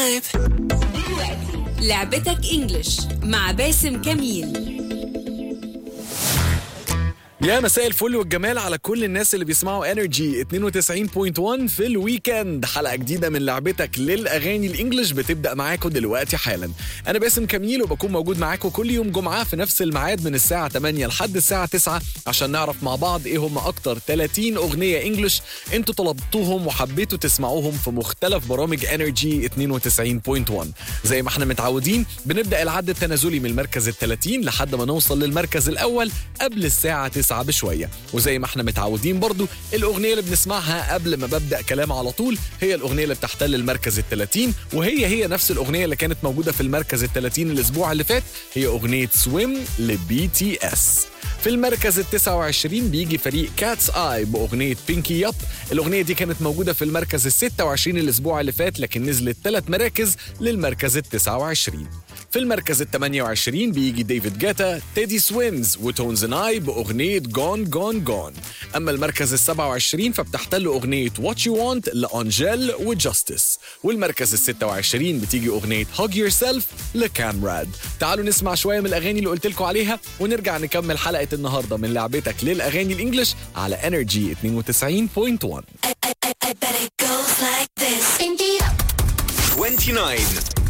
لعبتك انجلش مع باسم كميل يا مساء الفل والجمال على كل الناس اللي بيسمعوا انرجي 92.1 في الويكند حلقه جديده من لعبتك للاغاني الانجليش بتبدا معاكم دلوقتي حالا انا باسم كميل وبكون موجود معاكم كل يوم جمعه في نفس الميعاد من الساعه 8 لحد الساعه 9 عشان نعرف مع بعض ايه هم اكتر 30 اغنيه انجليش انتوا طلبتوهم وحبيتوا تسمعوهم في مختلف برامج انرجي 92.1 زي ما احنا متعودين بنبدا العد التنازلي من المركز ال 30 لحد ما نوصل للمركز الاول قبل الساعه 9 بشويه وزي ما احنا متعودين برضو الاغنيه اللي بنسمعها قبل ما ببدا كلام على طول هي الاغنيه اللي بتحتل المركز ال 30 وهي هي نفس الاغنيه اللي كانت موجوده في المركز ال 30 الاسبوع اللي فات هي اغنيه سويم لبي تي اس في المركز ال 29 بيجي فريق كاتس اي باغنيه بينكي ياب الاغنيه دي كانت موجوده في المركز ال 26 الاسبوع اللي فات لكن نزلت ثلاث مراكز للمركز ال 29 في المركز ال 28 بيجي ديفيد جاتا تيدي سويمز وتونز اي باغنيه جون جون جون اما المركز ال 27 فبتحتل اغنيه وات يو وانت لانجيل وجاستس والمركز ال 26 بتيجي اغنيه هاج يور سيلف لكامراد تعالوا نسمع شويه من الاغاني اللي قلت لكم عليها ونرجع نكمل حلقه النهارده من لعبتك للاغاني الانجليش على انرجي 92.1 I bet it goes like this. Pinky up. 29.